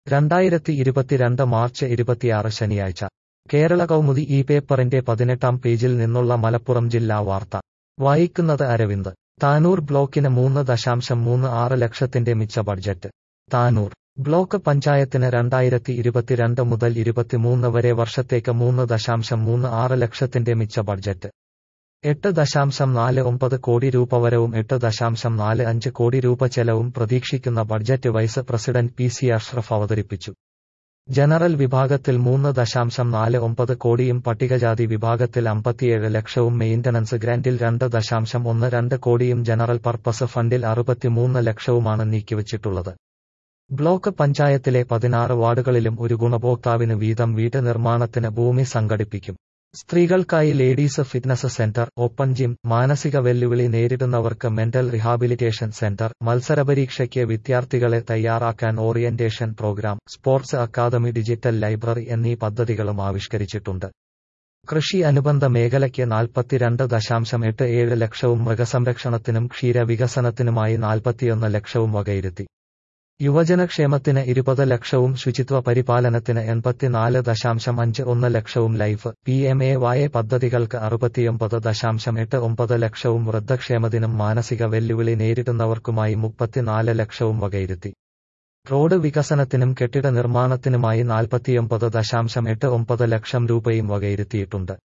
രണ്ടായിരത്തി ഇരുപത്തിരണ്ട് മാർച്ച് ഇരുപത്തിയാറ് ശനിയാഴ്ച കേരള കൗമുദി ഈ പേപ്പറിന്റെ പതിനെട്ടാം പേജിൽ നിന്നുള്ള മലപ്പുറം ജില്ലാ വാർത്ത വായിക്കുന്നത് അരവിന്ദ് താനൂർ ബ്ലോക്കിന് മൂന്ന് ദശാംശം മൂന്ന് ആറ് ലക്ഷത്തിന്റെ മിച്ച ബഡ്ജറ്റ് താനൂർ ബ്ലോക്ക് പഞ്ചായത്തിന് രണ്ടായിരത്തി ഇരുപത്തിരണ്ട് മുതൽ ഇരുപത്തിമൂന്ന് വരെ വർഷത്തേക്ക് മൂന്ന് ദശാംശം മൂന്ന് ആറ് ലക്ഷത്തിന്റെ മിച്ച ബഡ്ജറ്റ് എട്ട് ദശാംശം നാല് ഒമ്പത് കോടി രൂപ വരവും എട്ട് ദശാംശം നാല് അഞ്ച് കോടി രൂപ ചെലവും പ്രതീക്ഷിക്കുന്ന budget vice president P C Ashraf അവതരിപ്പിച്ചു ജനറൽ വിഭാഗത്തിൽ മൂന്ന് ദശാംശം നാല് ഒമ്പത് കോടിയും പട്ടികജാതി വിഭാഗത്തിൽ അമ്പത്തിയേഴ് ലക്ഷവും മെയിന്റനൻസ് ഗ്രാന്റിൽ രണ്ട് ദശാംശം ഒന്ന് രണ്ട് കോടിയും ജനറൽ പർപ്പസ് ഫണ്ടിൽ അറുപത്തിമൂന്ന് ലക്ഷവുമാണ് നീക്കിവച്ചിട്ടുള്ളത് ബ്ലോക്ക് പഞ്ചായത്തിലെ പതിനാറ് വാർഡുകളിലും ഒരു ഗുണഭോക്താവിന് വീതം വീട് നിർമ്മാണത്തിന് ഭൂമി സംഘടിപ്പിക്കും സ്ത്രീകൾക്കായി ladies fitness centre open gym മാനസിക വെല്ലുവിളി നേരിടുന്നവർക്ക് മെന്റൽ റിഹാബിലിറ്റേഷൻ സെന്റർ മത്സരപരീക്ഷയ്ക്ക് വിദ്യാർത്ഥികളെ തയ്യാറാക്കാൻ orientation programme sports academy digital library എന്നീ പദ്ധതികളും ആവിഷ്കരിച്ചിട്ടുണ്ട് കൃഷി അനുബന്ധ മേഖലയ്ക്ക് നാൽപ്പത്തിരണ്ട് ദശാംശം എട്ട് ഏഴ് ലക്ഷവും മൃഗസംരക്ഷണത്തിനും ക്ഷീരവികസനത്തിനുമായി നാൽപ്പത്തിയൊന്ന് ലക്ഷവും വകയിരുത്തി യുവജനക്ഷേമത്തിന് ഇരുപത് ലക്ഷവും ശുചിത്വ പരിപാലനത്തിന് എൺപത്തിനാല് ദശാംശം അഞ്ച് ഒന്ന് ലക്ഷവും ലൈഫ് പി എം എ വായ പദ്ധതികൾക്ക് അറുപത്തിയൊമ്പത് ദശാംശം എട്ട് ഒമ്പത് ലക്ഷവും വൃദ്ധക്ഷേമത്തിനും മാനസിക വെല്ലുവിളി നേരിടുന്നവർക്കുമായി മുപ്പത്തിനാല് ലക്ഷവും വകയിരുത്തി റോഡ് വികസനത്തിനും കെട്ടിട നിർമ്മാണത്തിനുമായി നാൽപ്പത്തിയൊമ്പത് ദശാംശം എട്ട് ഒമ്പത് ലക്ഷം രൂപയും വകയിരുത്തിയിട്ടുണ്ട്